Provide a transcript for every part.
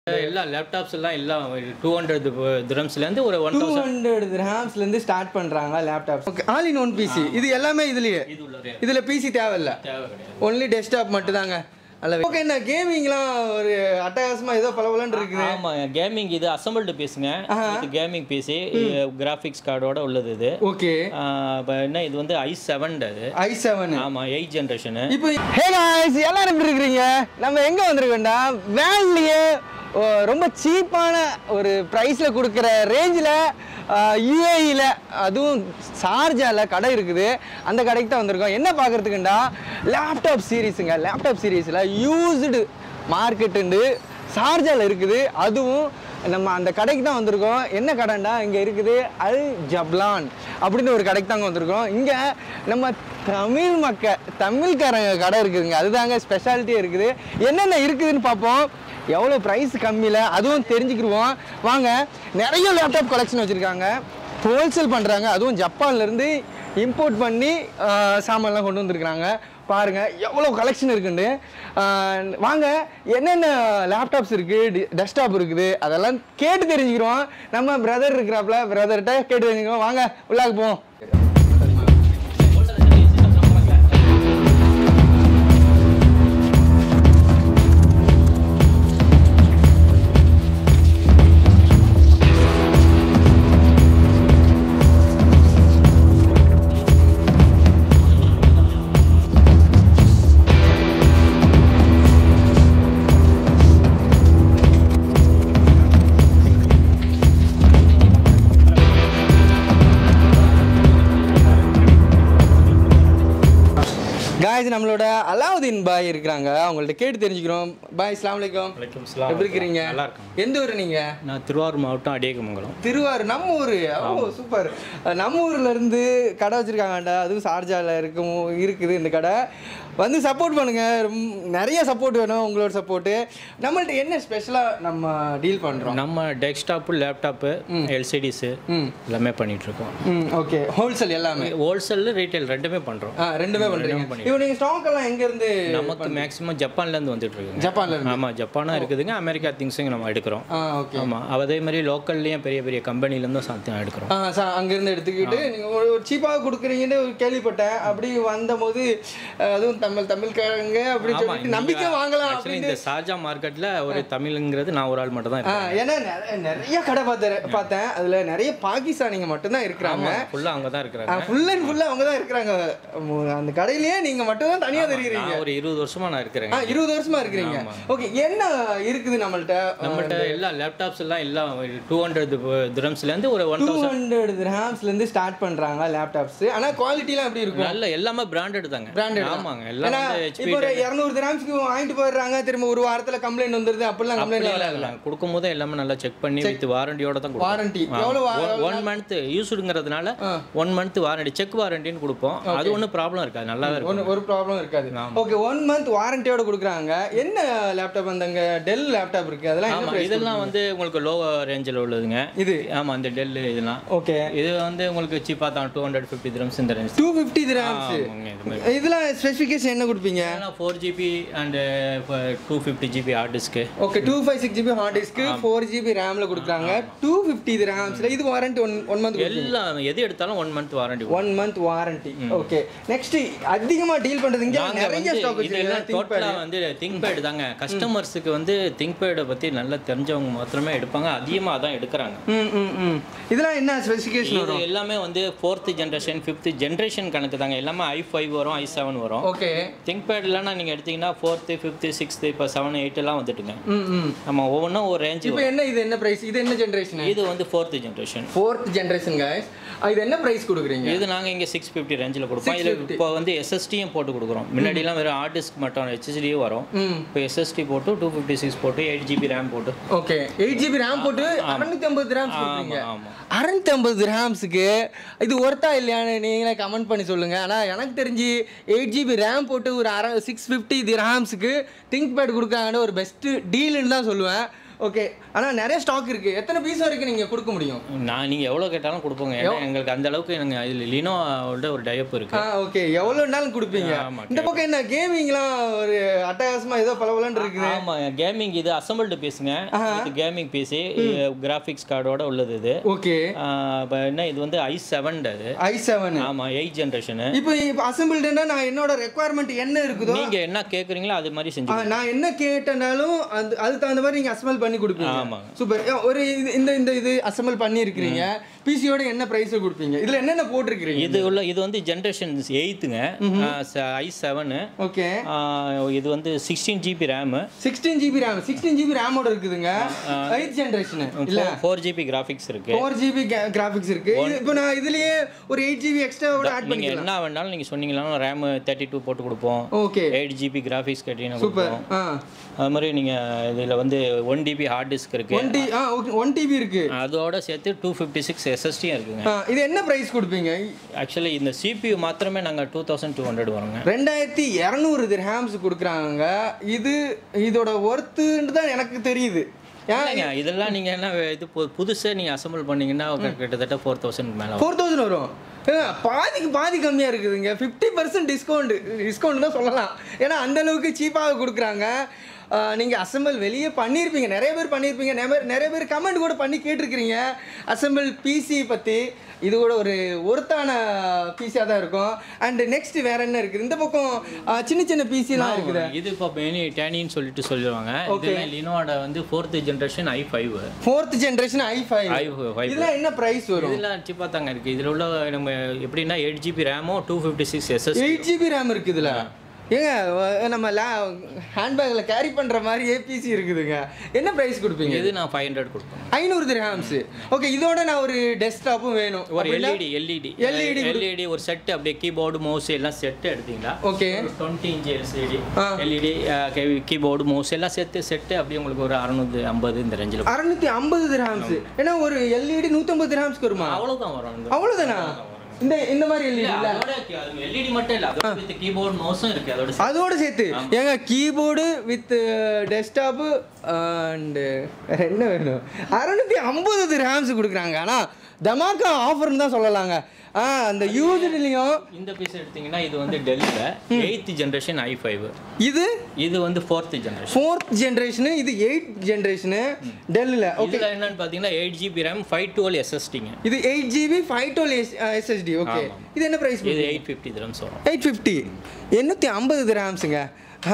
எல்லா லேப்டாப்ஸ் எல்லாம் எல்லாம் டூ ஹண்ட்ரட் திரம்ஸ்லேருந்து ஒரு ஒன் டூ ஹண்ட்ரட் கிராம்ஸ்லேருந்து ஸ்டார்ட் பண்ணுறாங்க laptop okay all in one PC இது எல்லாமே இதுலயே இது உள்ள இதில் பிசி தேவையில்ல தேவை கிடையாது ஒன்லி டெஸ்க்டாப் மட்டும்தாங்க அல்ல ஓகே என்ன கேமிங்லாம் ஒரு அட்டகாசமாக ஏதோ பளபளன்னு இருக்குது ஆமாம் கேமிங் இது அசம்பிள்டு பீஸுங்க இது கேமிங் பிசி கிராஃபிக்ஸ் கார்டோட உள்ளது இது ஓகே இப்போ என்ன இது வந்து ஐ செவன் அது ஐ செவன் ஆமாம் எயிட் ஜென்ரேஷனு இப்போ ஹே காய்ஸ் எல்லாரும் எப்படி இருக்கிறீங்க நம்ம எங்கே வந்திருக்கோம்டா வேன்லேயே ரொம்ப சீப்பான ஒரு ப்ரைஸில் கொடுக்குற ரேஞ்சில் யூஏஇயில் அதுவும் ஷார்ஜாவில் கடை இருக்குது அந்த கடைக்கு தான் வந்திருக்கோம் என்ன பார்க்குறதுக்குண்டா லேப்டாப் சீரீஸுங்க லேப்டாப் சீரீஸில் யூஸ்டு மார்க்கெட்டுண்டு ஷார்ஜாவில் இருக்குது அதுவும் நம்ம அந்த கடைக்கு தான் வந்திருக்கோம் என்ன கடைண்டா இங்கே இருக்குது அல் ஜப்லான் அப்படின்னு ஒரு கடைக்கு தாங்க வந்திருக்கோம் இங்கே நம்ம தமிழ் மக்க தமிழ்காரங்க கடை இருக்குதுங்க அதுதாங்க ஸ்பெஷாலிட்டியே இருக்குது என்னென்ன இருக்குதுன்னு பார்ப்போம் எவ்வளோ ப்ரைஸ் கம்மியில் அதுவும் தெரிஞ்சுக்கிடுவோம் வாங்க நிறைய லேப்டாப் கலெக்ஷன் வச்சுருக்காங்க ஹோல்சேல் பண்ணுறாங்க அதுவும் ஜப்பான்லேருந்து இம்போர்ட் பண்ணி ஆஹ், சாமான்லாம் கொண்டு வந்திருக்கிறாங்க பாருங்கள் எவ்வளோ கலெக்ஷன் இருக்குண்டு ஆஹ், வாங்க என்னென்ன லேப்டாப்ஸ் இருக்குது டெஸ்க்டாப் இருக்குது அதெல்லாம் கேட்டு தெரிஞ்சுக்கிறோம் நம்ம பிரதர் இருக்கிறாப்புல பிரதர்கிட்ட கேட்டு தெரிஞ்சுக்கிறோம் வாங்க உள்ளாக போவோம் காய்ஸ் நம்மளோட அலாவுதீன் பாய் இருக்கிறாங்க அவங்கள்ட்ட கேட்டு தெரிஞ்சுக்கிறோம் பாய் அஸ்லாம் வலைக்கம் வலைக்கம் எப்படி இருக்கிறீங்க நல்லா இருக்கும் எந்த ஊர் நீங்க நான் திருவாரூர் மாவட்டம் அடியக்கமங்கலம் திருவாரூர் நம்ம ஊர் ஓ சூப்பர் நம்ம ஊர்ல இருந்து கடை வச்சிருக்காங்கடா அதுவும் சார்ஜால இருக்கும் இருக்குது இந்த கடை வந்து சப்போர்ட் பண்ணுங்க ரொம்ப- நிறைய சப்போர்ட் வேணும் உங்களோட சப்போர்ட்டு நம்மள்ட்ட என்ன ஸ்பெஷலா நம்ம டீல் பண்றோம் நம்ம டெஸ்க்டாப்பு லேப்டாப்பு எல்சிடிஸு ம் எல்லாமே பண்ணிட்டு இருக்கோம் ம் ஓகே ஹோல்சேல் எல்லாமே ஹோல்சேல் ரீட்டைல் ரெண்டுமே பண்ணுறோம் ஆ ரெண்டுமே பண்றீங்க இப்போ நீங்க ஸ்டாக் எல்லாம் எங்க இருந்து நமக்கு மேக்ஸிமம் ஜப்பான்லேருந்து வந்துட்டு இருக்குங்க ஜப்பான்ல இருந்து ஆமாம் ஜப்பானும் இருக்குதுங்க அமெரிக்கா திங்ஸுங்க நம்ம எடுக்கிறோம் ஆ ஓகே ஆமாம் அதே மாதிரி லோக்கல்லையும் பெரிய பெரிய கம்பெனிலேருந்தும் சாத்தியம் எடுக்கிறோம் ஆ சார் அங்கேருந்து எடுத்துக்கிட்டு நீங்கள் ஒரு சீப்பாக கொடுக்குறீங்கன்னு ஒரு கேள்விப்பட்டேன் அப்படி வந்தபோது அஹ், அதுவும் தமிழ் தமிழ்காரங்க அப்படின்னு ஆமா, சொல்லிட்டு இங்க நம்பிக்கை வாங்கலாம் actually அப்படின்னு இந்த ஷார்ஜா மார்க்கெட்ல ஒரு தமிழ்ங்கிறது நான் ஒரு ஆள் மட்டும் தான் ஆ, ஏன்னா நிறைய- நிறைய கடை பார்த்தேன் பார்த்தேன் அதில் நிறைய பாகிஸ்தானிங்க மட்டும்தான் இருக்கிறாங்க ஃபுல்லாக அவங்க தான் இருக்கிறாங்க ஃபுல் அண்ட் ஃபுல்லாக அவங்க தான் இருக்கிறாங்க மு- அந்த கடையிலேயே நீங்கள் மட்டும் தான் தனியாக தெரியுறீங்க நான் ஒரு இருபது வருஷமா நான் இருக்கிறேங்க ஆ இருபது வருஷமா இருக்கிறீங்க ஓகே என்ன இருக்குது நம்மள்ட்ட நம்மகிட்ட எல்லா லேப்டாப்ஸ் எல்லாம் எல்லாம் டூ ஹண்ட்ரட் திரம்ஸ்லேருந்து ஒரு ஒன் டூ ஹண்ட்ரட் கிராம்ஸ்லேருந்து ஸ்டார்ட் பண்ணுறாங்க லேப்டாப்ஸ் ஆனால் குவாலிட்டிலாம் எப்படி இருக்கும் நல்ல எல்லாமே பிராண்டட் தாங்க Branded தான். ஆமாங்க எல்லாம் ஏன்னா வந்து ஹெச்பி இப்போ ஒரு இரநூறு கிராம்ஸ்க்கு வாங்கிட்டு போயிடுறாங்க திரும்ப ஒரு வாரத்துல கம்ப்ளைண்ட் வந்துருது அப்படிலாம் கம்ப்ளைண்ட் கொடுக்கும் போது எல்லாமே நல்லா செக் பண்ணி வித் வாரண்டியோட தான் கொடுப்போம் வாரண்டி எவ்வளோ ஒன் மந்த் யூஸ்டுங்கிறதுனால ஒன் மந்த் வாரண்டி செக் வாரண்டின்னு கொடுப்போம் அது ஒன்றும் ப்ராப்ளம் இருக்காது நல்லாவே இருக்கும் ஒன்று ஒரு ப்ராப்ளம் இருக்காது ஓகே ஒன் மந்த் வாரண்டியோட கொடுக்குறாங்க என்ன லேப்டாப் அந்தங்க டெல் லேப்டாப் இருக்கு அதெல்லாம் என்ன ஆமா price? இதெல்லாம் வந்து உங்களுக்கு லோ ரேஞ்சில் உள்ளதுங்க இது ஆமா இந்த டெல் இதெல்லாம் ஓகே இது வந்து உங்களுக்கு சீப்பாக தான் டூ ஹண்ட்ரட் ஃபிஃப்டி திரம்ஸ் இந்த ரேஞ்ச் டூ ஃபிஃப்டி கிராம்ஸ் ஆமாங்க இது மாதிரி இதெல்லாம் ஸ்பெசிஃபிகேஷன் என்ன கொடுப்பீங்க four GB and two fifty GB hard disk okay two five six GB hard disk four GB ரேமில் கொடுக்குறாங்க டூ ஃபிஃப்டி கிராம்ஸில் இது வாரண்டி ஒன் ஒன் மந்த் எல்லாம் எது எடுத்தாலும் one month warranty one month warranty okay next அதிகமா deal பண்றது இங்க நாங்க நிறைய வந்து ஸ்டாக் இதெல்லாம் வச்சிருக்காங்க டோட்டலா வந்து திங்க் பேட் தாங்க கஸ்டமர்ஸுக்கு வந்து திங்க் பேடை பத்தி நல்லா தெரிஞ்சவங்க மாத்திரமே எடுப்பாங்க அதிகமா அதான் எடுக்கிறாங்க ம் ம் ம் இதெல்லாம் என்ன ஸ்பெசிஃபிகேஷன் இது எல்லாமே வந்து ஃபோர்த் ஜென்ரேஷன் ஃபிஃப்த் ஜென்ரேஷன் கணக்கு தாங்க எல்லாமே ஐ ஃபைவ் வரும் ஐ செவன் வரும் ஓகே திங்க் பேட்லாம் நீங்க எடுத்தீங்கன்னா ஃபோர்த்து ஃபிஃப்த்து சிக்ஸ்த்து இப்போ செவன் எயிட் எல்லாம் வந்துட்டுங்க ம் ம் நம்ம ஒவ்வொன்றும் ஒரு ரேஞ்சு இப்போ என்ன இது என்ன பிரைஸ் இது என்ன ஜெனரேஷன் இது வந்து fourth generation fourth generation guys இது என்ன பிரைஸ் கொடுக்குறீங்க இது நாங்க இங்க சிக்ஸ் ஃபிஃப்டி ரேஞ்சில் கொடுப்போம் இதில் இப்போ வந்து எஸ்எஸ்டியும் போட்டு கொடுக்குறோம் முன்னாடிலாம் வெறும் ஹார்ட் டிஸ்க் மட்டும் ஹெச்எஸ்டியும் வரும் ம் இப்போ எஸ்எஸ்டி போட்டு டூ ஃபிஃப்டி சிக்ஸ் போட்டு எயிட் ஜிபி ரேம் போட்டு ஓகே எயிட் ஜிபி ரேம் போட்டு அறுநூத்தி ஐம்பது ரேம்ஸ் கொடுக்குறீங்க ஆமா அறுநூத்தி ஐம்பது ரேம்ஸுக்கு இது ஒர்த்தா இல்லையான்னு நீங்களே கமெண்ட் பண்ணி சொல்லுங்க ஆனால் எனக்கு தெரிஞ்சு எயிட் ஜிபி ரேம் போட்டு ஒரு அரை சிக்ஸ் ஃபிஃப்டி தி ரேம்ஸுக்கு திங்க் பேட் கொடுக்காங்கன்னு ஒரு பெஸ்ட்டு டீல்னு தான் சொல்லுவேன் ஓகே ஆனா நிறைய ஸ்டாக் இருக்கு எத்தனை பீஸ் வரைக்கும் நீங்க கொடுக்க முடியும் நான் நீங்கள் எவ்வளோ கேட்டாலும் கொடுப்போங்க ஏன்னா எங்களுக்கு அந்த அளவுக்கு எனக்கு இதில் லினோவோட ஒரு டைப் இருக்கு ஆ ஓகே எவ்வளோனாலும் கொடுப்பீங்க ஆமா, இந்த பக்கம் என்ன கேமிங்லாம் ஒரு அட்டகாசமா ஏதோ பளபளன்னு இருக்குது ஆமாம் கேமிங் இது அசம்பிள்டு பீஸுங்க இது கேமிங் பீஸு கிராஃபிக்ஸ் கார்டோட உள்ளது இது ஓகே இப்போ என்ன இது வந்து ஐ செவன் அது ஐ செவன் ஆமாம் எயிட் ஜென்ரேஷனு இப்போ இப்போ அசம்பிள்டுனா நான் என்னோட ரெக்குவயர்மெண்ட் என்ன இருக்குதோ நீங்கள் என்ன கேட்குறீங்களோ அது மாதிரி ஆ, செஞ்சு நான் என்ன கேட்டனாலும் அது அதுக்கு தகுந்த மாதிரி நீங்க அசம்பிள் பண்ணி கொடுப்பீங்க ஆமாங்க. சூப்பர் ஒரு இது இந்த இந்த இது அசம்பிள் பண்ணி இருக்கிறீங்க பிசியோட என்ன பிரைஸ் கொடுப்பீங்க இதுல என்னென்ன போட்டிருக்கிறீங்க இது உள்ள இது வந்து ஜென்ரேஷன் எயித்துங்க ஐ செவனு ஓகே இது வந்து sixteen GB RAM sixteen GB RAM sixteen GB ரேமோட இருக்குதுங்க எயிட் ஜென்ரேஷன் இல்ல ஃபோர் ஜிபி கிராஃபிக்ஸ் இருக்கு ஃபோர் ஜிபி கிராஃபிக்ஸ் இருக்கு இது இப்போ நான் இதுலயே ஒரு எயிட் ஜிபி எக்ஸ்ட்ராவோட ஆட் நீங்க பண்ணிக்கலாம் என்ன வேணாலும் நீங்க சொன்னீங்கன்னா ரேம் தேர்ட்டி டூ போட்டு கொடுப்போம் ஓகே எயிட் ஜிபி கிராஃபிக்ஸ் கேட்டீங்கன்னா சூப்பர் கொடுப்போம் ஆ அது மாதிரி நீங்க இதுல வந்து ஒன் டிபி ஹார்ட் டிஸ்க் இருக்கு ஒன் டி ஆ ஓகே ஒன் டிபி இருக்கு அதோட சேர்த்து டூ ஃபிஃப்டி சிக்ஸ் எஸ்எஸ்டியும் இருக்குங்க ஆ, இது என்ன பிரைஸ் கொடுப்பீங்க ஆக்சுவலி இந்த சிபியூ மாத்திரமே நாங்க டூ தௌசண்ட் டூ ஹண்ட்ரட் வரோங்க ரெண்டாயிரத்தி இரநூறு திர்ஹாம்ஸ் கொடுக்குறாங்க இது இதோட ஒர்த்துன்னு தான் எனக்கு தெரியுது ஏன் இல்லைங்க, இதெல்லாம் நீங்க என்ன இது பு- புதுசா நீங்க அசம்பிள் பண்ணீங்கன்னா கிட்டத்தட்ட ஃபோர் தௌசண்ட் மேல வரும். ஃபோர் தௌசண்ட் வரும் ஏங்க, பாதிக்கு பாதி கம்மியாக இருக்குதுங்க ஃபிஃப்டி பர்சன்ட் டிஸ்கவுண்ட் டிஸ்கவுண்ட் தான் சொல்லலாம் ஏன்னா அந்த அளவுக்கு சீப்பாக கொடுக்குறாங்க நீங்கள் அசம்பிள் வெளியே பண்ணியிருப்பீங்க நிறைய பேர் பண்ணியிருப்பீங்க நிறைய பேர் நிறைய பேர் கமெண்ட் கூட பண்ணி கேட்டிருக்கிறீங்க அசம்பிள் பிசி பற்றி இது கூட ஒரு ஒருத்தான பிசியாக தான் இருக்கும் அண்ட் நெக்ஸ்ட் வேற என்ன இருக்குது இந்த பக்கம் ஆ, சின்ன சின்ன பிசிலாம் இருக்குது இது இப்போ மெனி டேனின்னு சொல்லிட்டு சொல்லுவாங்க இதெல்லாம் லினோட வந்து fourth generation I five fourth generation I five I five இதெல்லாம் என்ன ப்ரைஸ் வரும் இதெல்லாம் சீப்பாக தாங்க இருக்குது இதில் உள்ள நம்ம எப்படின்னா எயிட் ஜிபி ரேமும் two fifty six SS eight GB RAM இருக்குதுல ஏங்க வ- நம்ம லே ஹேண்ட்பேக்கில் கேரி பண்ணுற மாதிரி ஏபிசி இருக்குதுங்க என்ன ப்ரைஸ் கொடுப்பீங்க இது நான் ஃபைவ் ஹண்ட்ரட் கொடுப்பேன் ஐநூறு திரஹாம்ஸ் ஓகே இதோட நான் ஒரு டெஸ்க்டாப்பும் வேணும் ஒரு எல்இடி எல்இடி LED எல்இடி ஒரு செட் அப்படியே கீபோர்டு மவுஸ் எல்லாம் செட் எடுத்தீங்கன்னா ஓகே டுவெண்ட்டி இன்ச் எல்சிடி ஆ. எல்இடி கீபோர்டு மவுஸ் எல்லாம் சேர்த்து செட்டு அப்படியே உங்களுக்கு ஒரு அறுநூத்தி ஐம்பது இந்த ரேஞ்சில் அறுநூத்தி ஐம்பது திரஹாம்ஸ் ஏன்னா ஒரு எல்இடி நூற்றம்பது திரஹாம்ஸ்க்கு வருமா அவ்வளோதான் வரும் அந்த- அவ்வளோதானா இந்த இந்த மாதிரி எல்இடி இல்ல, இல்ல அதோட எல்இடி மட்டும் இல்லை அதோட வித் கீபோர்டு மவுஸும் இருக்கு அதோட சேர்த்து. அதோட சேர்த்து ஏங்க கீபோர்டு வித் டெஸ்க்டாப்பு அண்டு என்ன வேணும் அறுநூத்தி ஐம்பது திரஹாம்ஸ் கொடுக்குறாங்க ஆனால் தமாக்கா ஆஃபர்னு தான் சொல்லலாங்க ஆ அந்த யூஸ்ட்லேயும் இந்த பீஸ் எடுத்தீங்கன்னா இது வந்து டெல்லில் எயித் ஜென்ரேஷன் ஐ ஃபைவ் இது இது வந்து ஃபோர்த் ஜென்ரேஷன் ஃபோர்த் ஜென்ரேஷனு இது எயிட் ஜென்ரேஷனு டெல்லில் ஓகே இதுல என்னன்னு பார்த்தீங்கன்னா eight GB RAM five twelve எஸ்எஸ்டிங்க இது eight GB five twelve S SSD okay ஆமாம். இது என்ன ப்ரைஸ் இது எயிட் ஃபிஃப்டி திரம்ஸ் வரும் எயிட் ஃபிஃப்டி எண்ணூற்றி ஐம்பது கிராம்ஸுங்க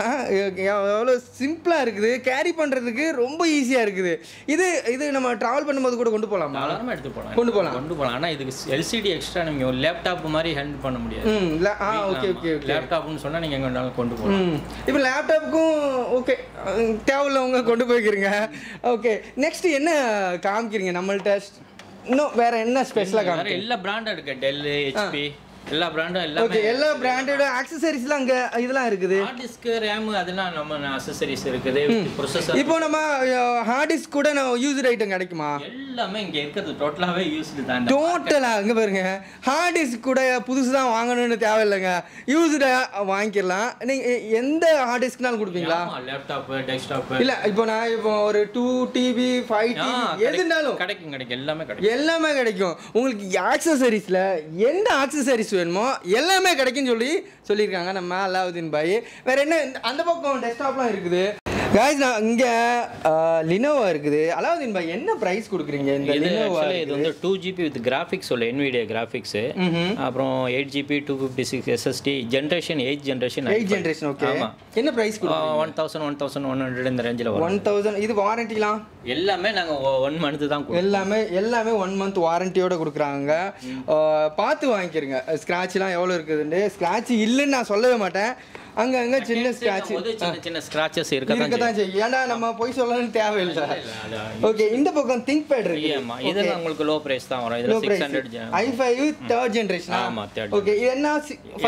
எவ்வளோ சிம்பிளாக இருக்குது கேரி பண்ணுறதுக்கு ரொம்ப ஈஸியாக இருக்குது இது இது நம்ம ட்ராவல் பண்ணும்போது கூட கொண்டு போகலாமா தாராளமாக எடுத்து போகலாம் கொண்டு போகலாம். கொண்டு போகலாம் ஆனால் இதுக்கு எல்சிடி எக்ஸ்ட்ரா நீங்கள் ஒரு லேப்டாப் மாதிரி ஹேண்டில் பண்ண முடியாது ம் இல்லை ஆ ஓகே ஓகே ஓகே லேப்டாப்னு சொன்னா நீங்க எங்க வேணாலும் கொண்டு போகலாம் ம் இப்போ லேப்டாப்புக்கும் ஓகே தேவையில்லவங்க கொண்டு போய்க்கிறீங்க ஓகே நெக்ஸ்ட் என்ன காமிக்கிறீங்க நம்மள்ட்ட இன்னும் வேற என்ன ஸ்பெஷலாக வேற காமிக்கிறீங்க எல்லா பிராண்டும் இருக்கு டெல் ஹெச்பி எல்லா பிராண்டும் எல்லாமே ஓகே எல்லா பிராண்டட் ஆக்சசரிஸ்லாம் அங்கே இதெல்லாம் இருக்குது ஹார்ட் டிஸ்க் ரேம் அதெல்லாம் நம்ம அசசரிஸ் இருக்குது ப்ரொசஸர் இப்போ நம்ம ஹார்ட் டிஸ்க் கூட நான் யூஸ்டு ஐட்டம் கிடைக்குமா எல்லாமே இங்க இருக்கிறது டோட்டலாவே யூஸ்டு தான் டோட்டலா இங்க பாருங்க ஹார்ட் டிஸ்க் கூட புதுசு தான் வாங்கணும்னு தேவையில்லைங்க யூஸ்டு வாங்கிக்கலாம் நீங்க எந்த ஹார்ட் டிஸ்க்னாலும் கொடுப்பீங்களா லேப்டாப் டெஸ்க்டாப் இல்ல இப்போ நான் இப்போ ஒரு டூ டிபி ஃபைவ் டிபி எதுனாலும் கிடைக்கும் கிடைக்கும் எல்லாமே கிடைக்கும் எல்லாமே கிடைக்கும் உங்களுக்கு ஆக்சசரிஸில் எந்த ஆக்சசரிஸ் வேணுமோ எல்லாமே கிடைக்கும்னு சொல்லி சொல்லியிருக்காங்க நம்ம அலாவுதீன் பாய் வேற என்ன இந்த- அந்த பக்கம் டெஸ்க்டாப்லாம் இருக்குது காய்ஸ் நான் இங்கே லினோவா இருக்குது அலாவுதீன் பாய் என்ன ப்ரைஸ் கொடுக்குறீங்க இந்த இது லினோவா ஆக்சுவலி இது வந்து டூ ஜிபி வித் கிராஃபிக்ஸ் உள்ள என்விடியா கிராஃபிக்ஸ் அப்புறம் eight GB two fifty six SSD generation eight generation eight generation okay ஆமா. என்ன ப்ரைஸ் கொடுக்குறீங்க one thousand one thousand one hundred இந்த ரேஞ்சில் வரும் ஒன் தௌசண்ட் இது வாரண்டிலாம் எல்லாமே நாங்க ஒன் மந்த் தான் கொடுப்போம் எல்லாமே எல்லாமே ஒன் மந்த் வாரண்டியோட கொடுக்குறாங்க அஹ், பார்த்து வாங்கிக்கிறங்க ஸ்க்ராட்ச்லாம் எவ்வளோ இருக்குதுன்னு ஸ்க்ராட்ச் இல்லைன்னு நான் சொல்லவே மாட்டேன் அங்கே அங்கே சின்ன ஸ்க்ராட்ச் போது சின்ன சின்ன ஸ்கிராச்சஸ் இருக்க தான் இருக்க தான் செய்யும் ஏன்னா நம்ம போய் சொல்லணும்னு தேவையில்லை அது ஓகே இந்த பக்கம் திங்க் பேட் இருக்கு ஆமா இதெல்லாம் உங்களுக்கு லோ பிரைஸ் தான் வரும் இதுல low six price hundred i five third generation ஆமா, third ஓகே இது என்ன ஃபைவ்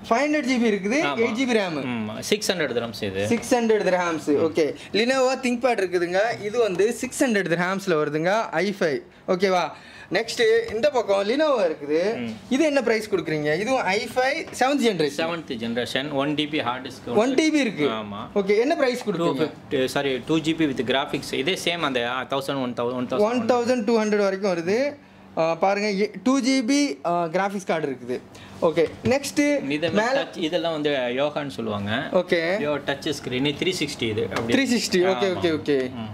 ஃபைவ் ஹண்ட்ரட் ஜிபி இருக்குது eight GB RAM six hundred grams இது six hundred dirhams okay Lenovo ThinkPad இருக்குதுங்க இது வந்து சிக்ஸ் ஹண்ட்ரட் ரேம்ஸில் வருதுங்க ஐஃபை ஓகேவா நெக்ஸ்ட் இந்த பக்கம் லினோவா இருக்குது இது என்ன பிரைஸ் கொடுக்குறீங்க இதுவும் i five seventh generation seventh generation one TB hard disk one TB இருக்கு ஆமா ஓகே என்ன பிரைஸ் டூ கொடுக்குறீங்க fifty sorry two GB with graphics இதே சேம் அந்த thousand one thousand one one thousand thousand two hundred வரைக்கும் வருது ஆ, பாருங்க டூ ஜிபி கிராஃபிக்ஸ் கார்டு இருக்குது ஓகே நெக்ஸ்ட்டு இது மேலே touch இதெல்லாம் வந்து யோகான்னு சொல்லுவாங்க ஓகே யோ டச் ஸ்க்ரீன் த்ரீ சிக்ஸ்டி இது அப்படி three sixty okay okay okay ம்.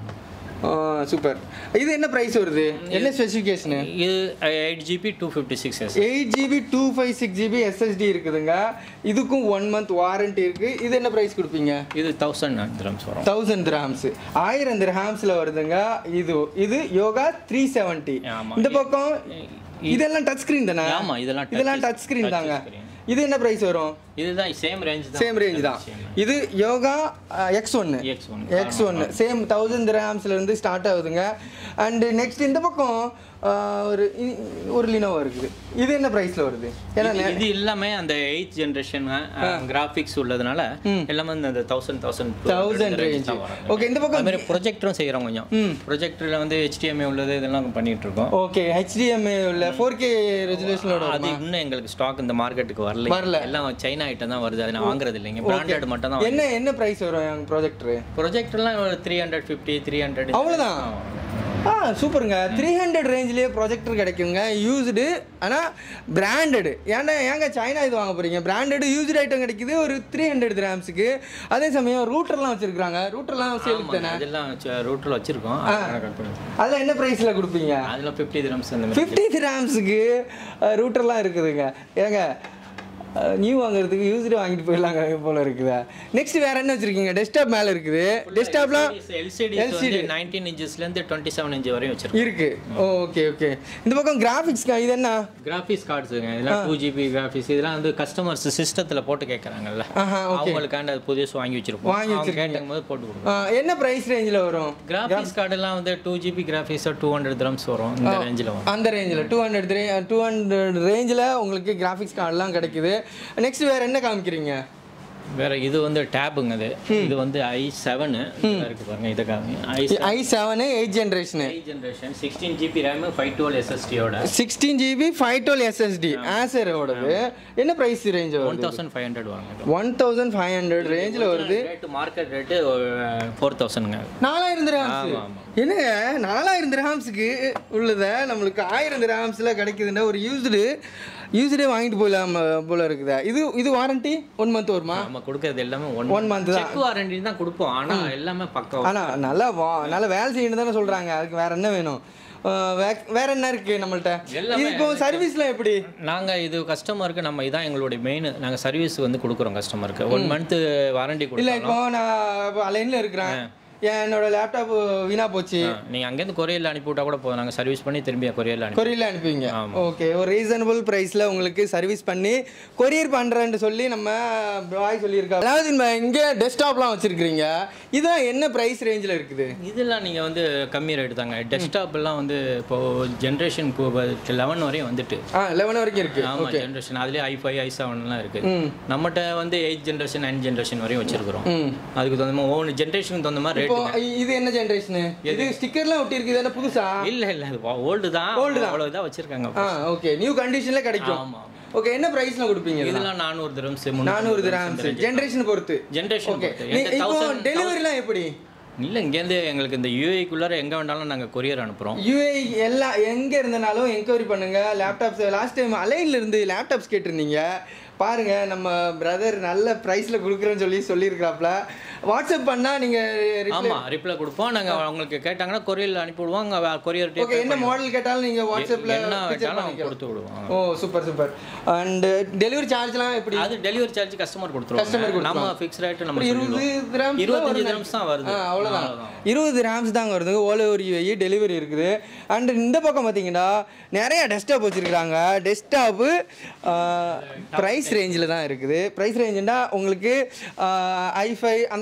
சூப்பர் இது என்ன ப்ரைஸ் வருது என்ன ஸ்பெசிஃபிகேஷனு இது eight GB two fifty six S eight GB two five six GB SSD இருக்குதுங்க இதுக்கும் ஒன் மந்த் வாரண்டி இருக்குது இது என்ன ப்ரைஸ் கொடுப்பீங்க இது தௌசண்ட் கிராம்ஸ் வரும் தௌசண்ட் திரஹாம்ஸ் ஆயிரம் திரஹாம்ஸில் வருதுங்க இது இது யோகா த்ரீ செவன்ட்டி ஆமா. இந்த பக்கம் இதெல்லாம் டச் ஸ்க்ரீன் தானே ஆமா இதெல்லாம் touch- இதெல்லாம் டச் ஸ்க்ரீன் touch தாங்க screen. இது என்ன ப்ரைஸ் வரும் இதுதான் சேம் ரேஞ்ச் தான் சேம் ரேஞ்ச் தான் இது யோகா எக்ஸ் ஒன்று எக்ஸ் ஒன் எக்ஸ் ஒன்று சேம் தௌசண்ட் இருந்து ஸ்டார்ட் ஆகுதுங்க அண்டு நெக்ஸ்ட் இந்த பக்கம் ஆஹ், ஒரு இ- ஒரு லினோவா இருக்குது இது என்ன ப்ரைஸில் வருது ஏன்னா இது- இது எல்லாமே அந்த எயிட் ஜென்ரேஷன் கிராஃபிக்ஸ் உள்ளதுனால எல்லாமே இந்த thousand thousand thousand range okay இந்த அது பக்கம் மாதிரி ப்ரொஜெக்டரும் செய்கிறோம் கொஞ்சம் ம். ப்ரொஜெக்டரில் வந்து HDMI உள்ளது இதெல்லாம் பண்ணிட்டு இருக்கோம் ஓகே ஹெச்டிஎம்ஏ உள்ள ஃபோர் கே ரெஜுலேஷனோட அது இன்னும் எங்களுக்கு ஸ்டாக் இந்த மார்க்கெட்டுக்கு வரல வரல. எல்லாம் சைனா ஐட்டம் தான் வருது அது நான் வாங்குறது இல்லைங்க பிராண்டட் மட்டும் தான் என்ன என்ன ப்ரைஸ் வரும் எங்கள் ப்ராஜெக்டரு ப்ரொஜெக்டர்லாம் ஒரு three hundred fifty three hundred அவ்வளோதான் ஆ சூப்பருங்க த்ரீ ஹண்ட்ரட் ரேஞ்சிலேயே ப்ரொஜெக்டர் கிடைக்குங்க யூஸ்டு ஆனால் பிராண்டடு ஏன்னா ஏங்க சைனா இது வாங்க போகிறீங்க பிராண்டடு யூஸ்டு ஐட்டம் கிடைக்குது ஒரு த்ரீ ஹண்ட்ரட் கிராம்ஸுக்கு அதே சமயம் ரூட்டர்லாம் வச்சுருக்காங்க ரூட்டர்லாம் சேலுக்கு தானே அதெல்லாம் ரூட்டில் வச்சிருக்கோம் கட் பண்ணி அதில் என்ன ப்ரைஸில் கொடுப்பீங்க அதில் ஃபிஃப்டி கிராம்ஸ் அந்த மாதிரி ஃபிஃப்டி கிராம்ஸுக்கு ரூட்டர்லாம் இருக்குதுங்க ஏங்க நியூ வாங்குறதுக்கு யூஸ்டு வாங்கிட்டு போயிடலாங்க போல இருக்குதா நெக்ஸ்ட் வேற என்ன வச்சிருக்கீங்க டெஸ்க்டாப் மேலே இருக்குது டெஸ்க்டாப்லாம் எல்சிடி வந்து நைன்டீன் இன்ச்சஸ்லேருந்து டுவெண்ட்டி செவன் இன்ச் வரையும் வச்சிருக்கோம் இருக்கு ஓகே ஓகே இந்த பக்கம் கிராஃபிக்ஸ்க்கா இது என்ன கிராஃபிக்ஸ் கார்ட்ஸுங்க இதெல்லாம் டூ ஜிபி கிராஃபிக்ஸ் இதெல்லாம் வந்து கஸ்டமர்ஸ் சிஸ்டத்தில் போட்டு கேட்குறாங்கல்ல ஆஹா ஓகே அவங்களுக்காண்ட அது புதுசு வாங்கி வச்சிருப்போம் வாங்கி அவங்க கேட்கும் போது போட்டு கொடுப்போம் என்ன ப்ரைஸ் ரேஞ்சில் வரும் கிராஃபிக்ஸ் கார்டெல்லாம் வந்து two GB graphics two hundred grams வரும் இந்த ரேஞ்சில் வரும் அந்த ரேஞ்சில் டூ ஹண்ட்ரட் டூ ஹண்ட்ரட் ரேஞ்சில் உங்களுக்கு கிராஃபிக்ஸ் கார்டெலாம் கிடைக்குது நெக்ஸ்ட் வேறு என்ன காமிக்கிறீங்க வேற இது வந்து டேபுங்க அது இது வந்து ஐ செவனு இருக்கு பாருங்க இதை i i seven eight generation generation sixteen GB RAM five twelve எஸ்எஸ்டியோட sixteen GB five twelve SSD ஆசரோடது என்ன ப்ரைஸ் ரேஞ்ச் ஒன் வருது தௌசண்ட் ஃபைவ் ஹண்ட்ரட் வாங்க ஒன் தௌசண்ட் ஃபைவ் ஹண்ட்ரட் ரேஞ்சில் வருது ரேட்டு மார்க்கெட் ரேட்டு ஃபோர் தௌசண்ட்ங்க நாலாயிரம் திரஹாம்ஸ் ஆமா, ஆமா. என்னங்க நாலாயிரம் திரஹாம்ஸுக்கு உள்ளத நம்மளுக்கு ஆயிரம் திரஹாம்ஸில் கிடைக்குதுன்னா ஒரு யூஸ்டு யூஸ்டே வாங்கிட்டு போயிடலாம் போல இருக்குதா இது இது வாரண்டி ஒன் மந்த் வருமா நம்ம கொடுக்கறது எல்லாமே ஒன் ஒன் மந்த் தான் செக் வாரண்டி தான் கொடுப்போம் ஆனா எல்லாமே பக்கம் ஆனால் நல்லா வா நல்லா வேலை செய்யணும் தானே சொல்கிறாங்க அதுக்கு வேற என்ன வேணும் அஹ் வே- வேற என்ன இருக்கு நம்மள்ட்ட எல்லாமே இது இப்போ சர்வீஸ்லாம் எப்படி நாங்க இது கஸ்டமருக்கு நம்ம இதான் எங்களுடைய மெயின் நாங்க சர்வீஸ் வந்து கொடுக்குறோம் கஸ்டமருக்கு ஒன் மந்த் வாரண்டி இல்லை கொடுத்தோம் இப்போ நான் இப்போ லைனில் இருக்கிறேன் என்னோட லேப்டாப் வீணா போச்சு நீங்க அங்கேருந்து கொரியர்ல அனுப்பி விட்டா கூட போதும் நாங்க சர்வீஸ் பண்ணி திரும்பி கொரியர்ல அனுப்பி கொரியரில் அனுப்புவீங்க ஆமா. ஓகே ஒரு ரீசனபிள் ப்ரைஸில் உங்களுக்கு சர்வீஸ் பண்ணி கொரியர் பண்ணுறேன்னு சொல்லி நம்ம பாய் சொல்லியிருக்காங்க அதாவது நம்ம இங்கே டெஸ்க்டாப்லாம் வச்சுருக்கிறீங்க இதெல்லாம் என்ன ப்ரைஸ் ரேஞ்சில் இருக்குது இதெல்லாம் நீங்க வந்து கம்மி ரேட் தாங்க டெஸ்க்டாப் எல்லாம் வந்து இப்போ ஜென்ரேஷன் லெவன் வரையும் வந்துட்டு ஆ லெவன் வரைக்கும் இருக்குது ஆமா ஜென்ரேஷன் அதுலயே ஐ ஃபைவ் ஐ செவன்லாம் இருக்கு ம் நம்மகிட்ட வந்து எயிட் ஜென்ரேஷன் நைன் ஜென்ரேஷன் வரையும் வச்சிருக்கிறோம் ம் அதுக்கு தகுந்த மாதிரி ஒவ்வொரு ஜென்ரேஷனுக்கு தகுந்த மாதிரி இப்போ ரேட் இ- இது என்ன ஜென்ரேஷனு இது ஸ்டிக்கர்லாம் ஒட்டி இருக்குது என்ன புதுசா இல்ல இல்ல அது ஓல்டு தான் Old தான். அவ்வளவு தான் வச்சிருக்காங்க ஆ ஓகே நியூ கண்டிஷன்ல கிடைக்கும் ஆமா ஓகே என்ன பிரைஸ்ல கொடுப்பீங்க இதெல்லாம்? இதெல்லாம் நானூறு திரம்ஸ் நானூறு திராம்ஸ் ஜென்ரேஷன் பொறுத்து ஜென்ரேஷன் ஓகே இப்போ டெலிவரிலாம் எப்படி இல்ல இங்கேருந்து எங்களுக்கு இந்த யூஏக்குள்ளார எங்க வேணாலும் நாங்க கொரியர் அனுப்புறோம் யூஏ எல்லா எங்க இருந்தனாலும் என்கொயரி பண்ணுங்க லேப்டாப்ஸ் லாஸ்ட் டைம் அலைன்ல இருந்து லேப்டாப்ஸ் கேட்டிருந்தீங்க பாருங்க நம்ம பிரதர் நல்ல பிரைஸ்ல கொடுக்குறேன்னு சொல்லி சொல்லியிருக்காப்ல வாட்ஸ்அப் பண்ணா நீங்க ஆமா ரிப்ளை கொடுப்போம் நாங்க அவங்களுக்கு கேட்டாங்கன்னா கொரியர்ல அனுப்பி விடுவோம் அங்க கொரியர் ஓகே என்ன மாடல் கேட்டாலும் நீங்க வாட்ஸ்அப்ல என்ன picture வேணாலும் பண்ணிக்கலாம். கொடுத்து விடுவோம் ஓ சூப்பர் சூப்பர் அண்ட் டெலிவரி சார்ஜ்லாம் எப்படி அது டெலிவரி சார்ஜ் கஸ்டமர் Customer கொடுத்துருவாங்க கொடுத்துருவாங்க. நம்ம ஃபிக்ஸ் ரேட் நம்ம ஒரு இருபது சொல்லிடுவோம். கிராம்ஸ் இருபத்தஞ்சு திரம்ஸ் தான் வருது ஆ அவ்வளோதான் அவ்வளவுதான். இருபது ரேம்ஸ் தாங்க வருது ஓல் ஓவர் யூஏ டெலிவரி இருக்குது அண்ட் இந்த பக்கம் பார்த்தீங்கன்னா நிறைய டெஸ்க்டாப் வச்சுருக்காங்க டெஸ்க்டாப்பு ப்ரைஸ் ரேஞ்சில் தான் இருக்குது ப்ரைஸ் ரேஞ்சுனா உங்களுக்கு ஐஃபை அந்த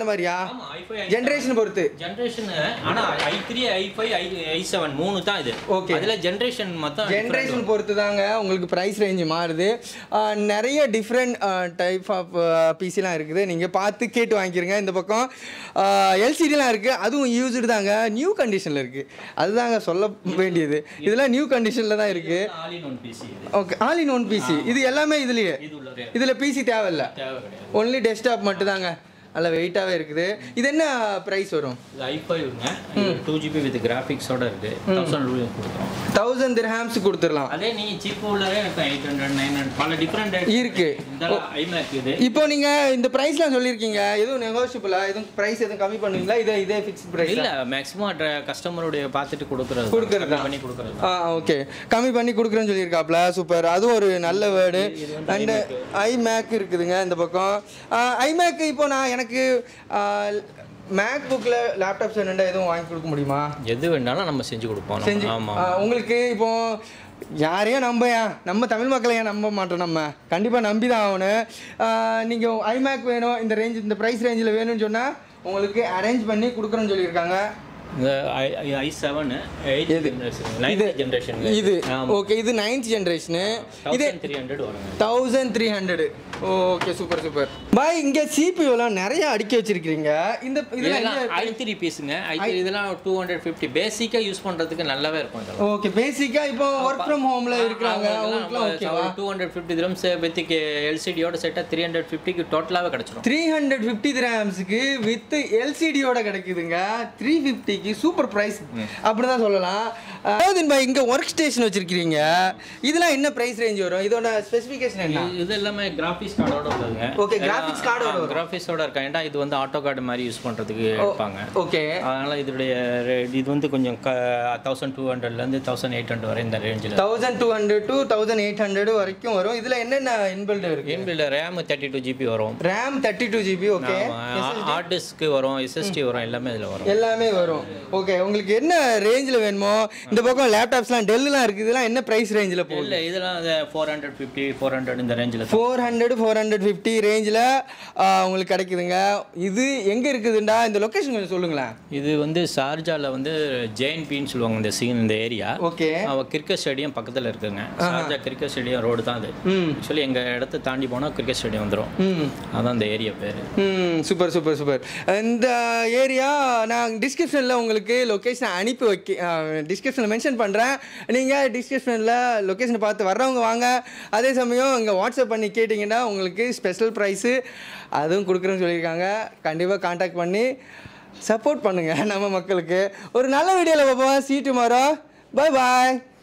மாதிரியா ஆமா i5 ஜென்ரேஷன் பொறுத்து ஜென்ரேஷன் ஆனா i three i five i i seven மூணு தான் இது Okay. அதுல ஜென்ரேஷன் மொத்தம் ஜென்ரேஷன் பொறுத்து தாங்க உங்களுக்கு ப்ரைஸ் ரேஞ்சு மாறுது ஆஹ் நிறைய டிஃப்ரெண்ட் டைப் ஆஃப் பிசிலாம் இருக்குது நீங்கள் பார்த்து கேட்டு வாங்கிக்கிறங்க இந்த பக்கம் எல்சிடிலாம் இருக்குது அதுவும் யூஸ்டு தாங்க நியூ கண்டிஷனில் இருக்குது அதுதாங்க சொல்ல வேண்டியது இதெல்லாம் நியூ கண்டிஷனில் தான் இருக்குது ஆல் இன் ஒன் பிசி இது okay all in one PC இது எல்லாமே இதுலேயே இது உள்ள ஒரு இதில் பிசி தேவையில்ல தேவை கிடையாது ஒன்லி டெஸ்க்டாப் மட்டும்தாங்க நல்ல வெயிட்டாகவே இருக்குது இது என்ன ப்ரைஸ் வரும் இது ஐ ஃபைவ்ங்க டூ ஜிபி வித் கிராஃபிக்ஸோட இருக்கு தௌசண்ட் ருபீஸ் கொடுக்குறோம் தௌசண்ட் திர்ஹாம்ஸ் கொடுத்துடலாம் அதே நீ சீப் உள்ளதே எனக்கு எயிட் ஹண்ட்ரட் நைன் ஹண்ட்ரட் பல டிஃப்ரெண்ட் இருக்கு. இந்த ஐமேக் இது இப்போ நீங்க இந்த பிரைஸ்லாம் சொல்லியிருக்கீங்க எதுவும் நெகோஷியபிளா எதுவும் பிரைஸ் எதுவும் கம்மி பண்ணுவீங்களா இதே இதே ஃபிக்ஸ் பிரைஸ் இல்ல மேக்ஸிமம் கஸ்டமருடைய பார்த்துட்டு கொடுக்குறது கொடுக்கறது தான். பண்ணி கொடுக்குறது ஆ ஓகே கம்மி பண்ணி கொடுக்குறேன்னு சொல்லியிருக்காப்ல சூப்பர் அதுவும் ஒரு நல்ல வேர்டு அண்டு ஐமேக் இருக்குதுங்க இந்த பக்கம் ஐமேக் இப்போ நான் எனக்கு மேக் புக்கில் லேப்டாப்ஸ் வேணுண்டா எதுவும் வாங்கி கொடுக்க முடியுமா எது வேணாலும் நம்ம செஞ்சு கொடுப்போம் நம்ம. செஞ்சு ஆமா ஆ, உங்களுக்கு இப்போ யாரையும் நம்ப ஏன் நம்ம தமிழ் மக்களை ஏன் நம்ப மாட்டோம் நம்ம கண்டிப்பாக நம்பி தான் ஆகணும் நீங்கள் ஐமேக் வேணும் இந்த ரேஞ்ச் இந்த ப்ரைஸ் ரேஞ்சில் வேணும்னு சொன்னால் உங்களுக்கு அரேஞ்ச் பண்ணி கொடுக்குறேன்னு சொல்லியிருக்காங்க இந்த ஐ செவன் எயிட் எது? ஜென்ரேஷன் இது நைன்த் ஜென்ரேஷன் இது ஓகே இது நைன்த் ஜென்ரேஷனு இது தௌசண்ட் த்ரீ ஹண்ட்ரட் வருங்க thousand three hundred okay super super பாய் இங்கே சிபியூலாம் நிறைய அடுக்கி வச்சிருக்கிறீங்க இந்த இதெல்லாம் இதெல்லாம் எங்க- ஐ த்ரீ பீஸுங்க ஐ த்ரீ இதெல்லாம் டூ ஹண்ட்ரட் ஃபிஃப்டி பேசிக்காக யூஸ் பண்ணுறதுக்கு நல்லாவே இருக்கும் இதெல்லாம் ஓகே பேசிக்காக இப்போ ஒர்க் ஃப்ரம் ஹோமில் இருக்கிறாங்க அவங்களுக்குலாம் ஓகேவா டூ ஹண்ட்ரட் ஃபிஃப்டி திரம்ஸ் வித்துக்கு எல்சிடியோட செட்டாக த்ரீ ஹண்ட்ரட் ஃபிஃப்டிக்கு டோட்டலாகவே கிடச்சிரும் த்ரீ ஹண்ட்ரட் ஃபிஃப்டி கிராம்ஸுக்கு வித் எல்சிடியோட கிடைக்குதுங்க த்ரீ ஃபிஃப்டிக்கு சூப்பர் ப்ரைஸ் அப்படிதான் சொல்லலாம் அதாவது பாய் இங்கே ஒர்க் ஸ்டேஷன் வச்சிருக்கிறீங்க இதெல்லாம் என்ன ப்ரைஸ் ரேஞ்ச் வரும் இதோட ஸ்பெசிஃபிகேஷன் என்ன இது எல்லாமே கிராஃபிக்ஸ் கார்டோட உள்ளதுங்க Okay, graphics card ஓட வரும். கிராஃபிக்ஸோட இருக்கா ஏன்டா இது வந்து ஆட்டோ கார்டு மாதிரி யூஸ் பண்ணுறதுக்கு எடுப்பாங்க ஓகே அதனால இதோடைய re- இது வந்து கொஞ்சம் தௌசண்ட் டூ ஹண்ட்ரட்லேருந்து தௌசண்ட் எயிட் ஹண்ட்ரட் வரை இந்த ரேஞ்சில் thousand two hundred to thousand eight hundred வரைக்கும் வரும் இதில் என்னென்ன இன்பில்ட் இருக்கு இன்பில்ல ரேம் தேர்ட்டி டூ ஜிபி வரும் RAM thirty two GB okay hard disk வரும் எஸ்எஸ்டி வரும் எல்லாமே இதில் வரும் எல்லாமே வரும் ஓகே உங்களுக்கு என்ன ரேஞ்சில் வேணுமோ இந்த பக்கம் லேப்டாப்ஸ்லாம் டெல்லாம் இருக்குது இதெல்லாம் என்ன ப்ரைஸ் ரேஞ்சில் போகுது இல்லை இதெல்லாம் four hundred fifty four hundred இந்த ரேஞ்சில் four hundred four hundred fifty ரேஞ்சில் உங்களுக்கு கிடைக்குதுங்க இது எங்கே இருக்குதுண்டா இந்த லொக்கேஷன் கொஞ்சம் சொல்லுங்களேன் இது வந்து ஷார்ஜால வந்து ஜேஎன்பின்னு சொல்லுவாங்க இந்த சீன் இந்த ஏரியா ஓகே அவ கிரிக்கெட் ஸ்டேடியம் பக்கத்தில் இருக்குங்க ஷார்ஜா கிரிக்கெட் ஸ்டேடியம் ரோடு தான் அது ம் ஆக்சுவலி எங்கள் இடத்த தாண்டி போனால் கிரிக்கெட் ஸ்டேடியம் வந்துடும் ம் அதான் இந்த ஏரியா பேர் ம் சூப்பர் சூப்பர் சூப்பர் இந்த ஏரியா நான் டிஸ்கிரிப்ஷனில் உங்களுக்கு லொக்கேஷன் அனுப்பி வைக்க டிஸ்கிரிப்ஷனில் மென்ஷன் பண்ணுறேன் நீங்கள் டிஸ்கிரிப்ஷனில் லொக்கேஷனை பார்த்து வர்றவங்க வாங்க அதே சமயம் இங்கே வாட்ஸ்அப் பண்ணி கேட்டிங்கன்னா உங்களுக்கு ஸ்பெஷல் ப்ரைஸு அதுவும் கொடுக்குறேன்னு சொல்லியிருக்காங்க கண்டிப்பாக காண்டாக்ட் பண்ணி சப்போர்ட் பண்ணுங்கள் நம்ம மக்களுக்கு ஒரு நல்ல வீடியோவில் பார்ப்போம் சீட்டு மாறோம் பாய் பாய்